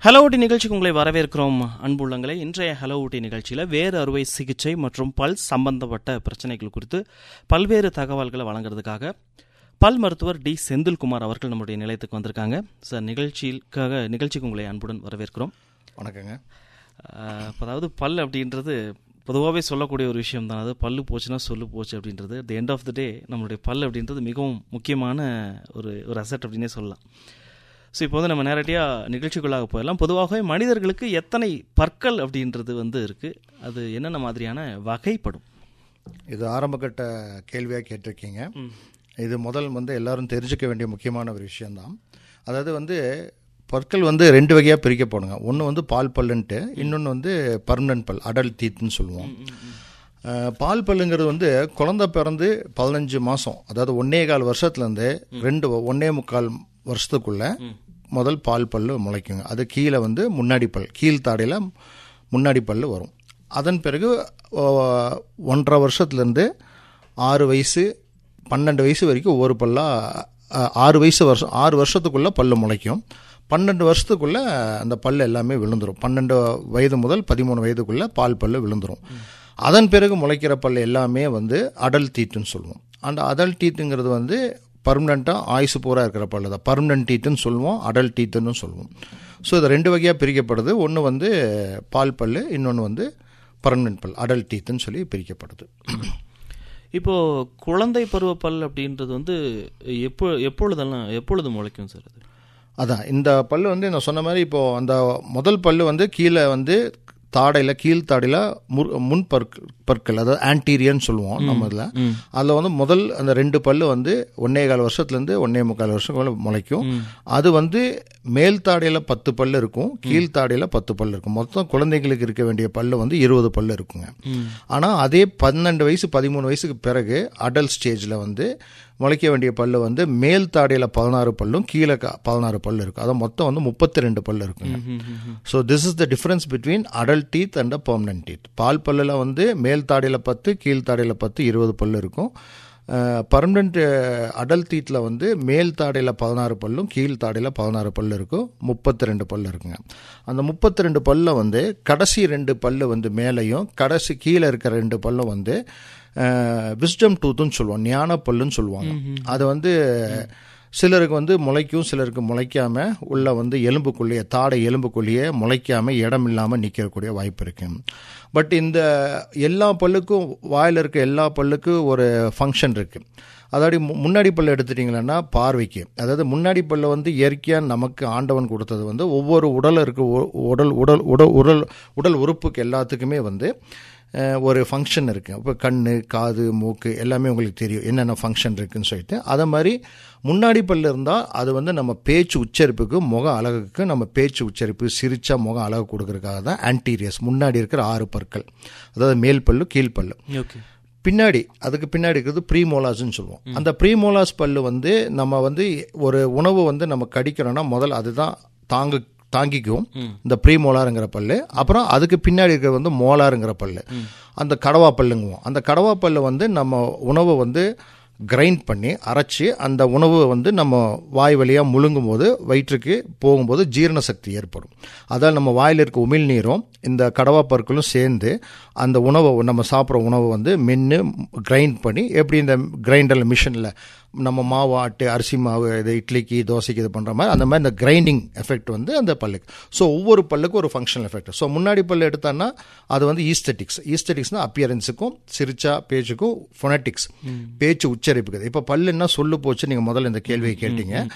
hello ஊட்டி நிகழ்ச்சிக்கு உங்களை வரவேற்கிறோம் அன்புள்ளங்களே இன்றைய ஹலோ ஊட்டி நிகழ்ச்சியில் வேறு அறுவை சிகிச்சை மற்றும் பல் சம்பந்தப்பட்ட பிரச்சனைகள் குறித்து பல்வேறு தகவல்களை வழங்குறதுக்காக பல் மருத்துவர் டி செந்தில்குமார் அவர்கள் நம்முடைய நிலையத்துக்கு வந்திருக்காங்க சார் நிகழ்ச்சிக்காக நிகழ்ச்சிக்கு உங்களை அன்புடன் வரவேற்கிறோம் வணக்கங்க அஹ், இப்ப அதாவது பல் அப்படின்றது பொதுவாகவே சொல்லக்கூடிய ஒரு விஷயம் தான் அது பல்லு போச்சுன்னா சொல்லு போச்சு அப்படின்றது தி எண்ட் ஆஃப் த டே நம்மளுடைய பல் அப்படின்றது மிகவும் முக்கியமான ஒரு ஒரு அசட் அப்படின்னே சொல்லலாம் ஸோ இப்போ வந்து நம்ம நேரடியாக நிகழ்ச்சிக்குள்ளாக போயிடலாம் பொதுவாகவே மனிதர்களுக்கு எத்தனை பற்கள் அப்படின்றது வந்து இருக்குது அது என்னென்ன மாதிரியான வகைப்படும் இது ஆரம்பகட்ட கேள்வியாக கேட்டிருக்கீங்க இது முதல் வந்து எல்லாரும் தெரிஞ்சுக்க வேண்டிய முக்கியமான ஒரு விஷயம்தான் அதாவது வந்து பற்கள் வந்து ரெண்டு வகையாக பிரிக்கப்படுங்க ஒன்று வந்து பால் பல்லுன்ட்டு இன்னொன்று வந்து பர்மனன்ட் பல் அடல்ட் டீத்னு சொல்லுவோம் அஹ், பால் பல்லுங்கிறது வந்து குழந்தை பிறந்து பதினஞ்சு மாதம் அதாவது ஒன்னே கால் வருஷத்துலேருந்து ரெண்டு ஒன்னே முக்கால் வருஷத்துக்குள்ள முதல் பால் பல்லு முளைக்குங்க அது கீழே வந்து முன்னாடி பல் கீழ் தாடையில் முன்னாடி பல்லு வரும் அதன் பிறகு ஓ, ஒன்றரை வருஷத்துலேருந்து ஆறு வயசு பன்னெண்டு வயசு வரைக்கும் ஒவ்வொரு பல்லாக ஆறு வயசு வருஷம் ஆறு வருஷத்துக்குள்ளே பல்லு முளைக்கும் பன்னெண்டு வருஷத்துக்குள்ளே அந்த பல்லு எல்லாமே விழுந்துரும் பன்னெண்டு வயது முதல் பதிமூணு வயதுக்குள்ளே பால் பல்லு விழுந்துரும் அதன் பிறகு முளைக்கிற பல்லு எல்லாமே வந்து அடல் டீத்துன்னு சொல்லுவோம் அந்த அடல் டீத்துங்கிறது வந்து பர்மனெண்ட்டாக ஆயுசு பூரா இருக்கிற பல்லு தான் பர்மனன்ட் டீத்துன்னு சொல்லுவோம் அடல் டீத்துன்னு சொல்லுவோம் ஸோ இது ரெண்டு வகையாக பிரிக்கப்படுது ஒன்று வந்து பால் பல்லு இன்னொன்று வந்து பர்மனன்ட் பல் அடல் டீத்துன்னு சொல்லி பிரிக்கப்படுது இப்போது குழந்தை பருவ பல் அப்படின்றது வந்து எப்போ எப்பொழுதெல்லாம் எப்பொழுது முளைக்கும் சார் அது அதான் இந்த பல்லு வந்து நான் சொன்ன மாதிரி இப்போ அந்த முதல் பல்லு வந்து கீழே வந்து தாடையில் கீழ் தாடையில் முன் முன் பற்க பற்கள் அதாவது ஆன்டீரியன்னு சொல்லுவோம் நம்ம இதில் அதில் வந்து முதல் அந்த ரெண்டு பல்லு வந்து ஒன்னே கால் வருஷத்துலேருந்து ஒன்னே முக்கால் வருஷம் முளைக்கும் அது வந்து மேல் தாடையில் பத்து பல்லு இருக்கும் கீழ் தாடையில் பத்து பல்லு இருக்கும் மொத்தம் குழந்தைங்களுக்கு இருக்க வேண்டிய பல்லு வந்து இருபது பல்லு இருக்குங்க ஆனால் அதே பன்னெண்டு வயசு பதிமூணு வயசுக்கு பிறகு அடல்ட் ஸ்டேஜில் வந்து முளைக்க வேண்டிய பல்லு வந்து மேல் தாடையில் பதினாறு பல்லும் கீழே க- பதினாறு பல்லு இருக்கும் அதான் மொத்தம் வந்து முப்பத்தி ரெண்டு பல்லு இருக்குங்க so this is the difference between adult teeth and permanent teeth பால் பல்லில் வந்து மேல் தாடையில் பத்து கீழ் தாடையில் பத்து இருபது பல்லு இருக்கும் பர்மனண்ட் அடல்ட் டீத்தில் வந்து மேல் தாடையில் பதினாறு பல்லும் கீழ் தாடையில் பதினாறு பல்லு இருக்கும் முப்பத்தி ரெண்டு பல்லு இருக்குங்க அந்த முப்பத்தி ரெண்டு பல்ல வந்து கடைசி ரெண்டு பல்லு வந்து மேலேயும் கடைசி கீழே இருக்கிற ரெண்டு பல்லும் வந்து விஸ்டம் டூத்துன்னு சொல்லுவோம் ஞான பல்லுன்னு சொல்லுவாங்க அது வந்து சிலருக்கு வந்து முளைக்கும் சிலருக்கு முளைக்காம உள்ள வந்து எலும்புக்குள்ளேயே தாடை எலும்புக்குள்ளேயே முளைக்காம இடம் இல்லாமல் நிற்கக்கூடிய வாய்ப்பு இருக்கு பட் இந்த எல்லா பல்லுக்கும் வாயில் இருக்க எல்லா பல்லுக்கும் ஒரு ஃபங்க்ஷன் இருக்கு அதாவது மு- முன்னாடி பல்லு எடுத்துட்டிங்கன்னா பார்வைக்கு அதாவது முன்னாடி பல்லு வந்து இயற்கையாக நமக்கு ஆண்டவன் கொடுத்தது வந்து ஒவ்வொரு உடல் இருக்க உ- உடல் உடல் உடல் உடல் உடல் உறுப்புக்கு எல்லாத்துக்குமே வந்து அஹ், ஒரு ஃபங்க்ஷன் இருக்குது இப்போ கண் காது மூக்கு எல்லாமே உங்களுக்கு தெரியும் என்னென்ன ஃபங்க்ஷன் இருக்குன்னு சொல்லிட்டு அதை மாதிரி முன்னாடி பல்லு இருந்தால் அது வந்து நம்ம பேச்சு உச்சரிப்புக்கு முக அழகுக்கு நம்ம பேச்சு உச்சரிப்பு சிரிச்சா முக அழகு கொடுக்கறதுக்காக தான் ஆன்டீரியஸ் முன்னாடி இருக்கிற ஆறு பற்கள் அதாவது மேல் பல்லு கீழ் பல்லு ஓகே பின்னாடி அதுக்கு பின்னாடி இருக்கிறது ப்ரீமோலாஸ்ன்னு சொல்லுவோம் அந்த ப்ரீமோலாஸ் பல்லு வந்து நம்ம வந்து ஒரு உணவு வந்து நம்ம கடிக்கிறோம்னா முதல்ல அதுதான் தாங்கு தாங்கிக்கும் இந்த ப்ரீமோலாருங்கிற பல்லு அப்புறம் அதுக்கு பின்னாடி இருக்கிறது வந்து மோலாருங்கிற பல்லு அந்த கடவா பல்லுங்குவோம் அந்த கடவா பல்லு வந்து நம்ம உணவை வந்து கிரைண்ட் பண்ணி அரைச்சி அந்த உணவு வந்து நம்ம வாய் வழியாக முழுங்கும் போது வயிற்றுக்கு போகும்போது ஜீரண சக்தி ஏற்படும் அதால் நம்ம வாயில் இருக்க உமிழ்நீரும் இந்த கடவா பற்களும் சேர்ந்து அந்த உணவை நம்ம சாப்பிட்ற உணவை வந்து மென்று கிரைண்ட் பண்ணி எப்படி இந்த கிரைண்டரில் மிஷினில் நம்ம மாவு ஆட்டு அரிசி மாவு இது இட்லிக்கு தோசைக்கு இது பண்ணுற மாதிரி அந்த மாதிரி இந்த கிரைண்டிங் எஃபெக்ட் வந்து அந்த பல்லுக்கு ஸோ ஒவ்வொரு பல்லுக்கும் ஒரு ஃபங்க்ஷனல் எஃபெக்ட் ஸோ முன்னாடி பல்லு எடுத்தான்னா அது வந்து ஈஸ்தட்டிக்ஸ் ஈஸ்தட்டிக்ஸ்னால் அப்பியரன்ஸுக்கும் சிரிச்சா பேச்சுக்கும் ஃபொனட்டிக்ஸ் பேச்சு உச்சரிப்புக்கு இப்போ பல்லுன்னா சொல்லு போச்சு நீங்கள் முதல்ல இந்த கேள்வியை கேட்டீங்க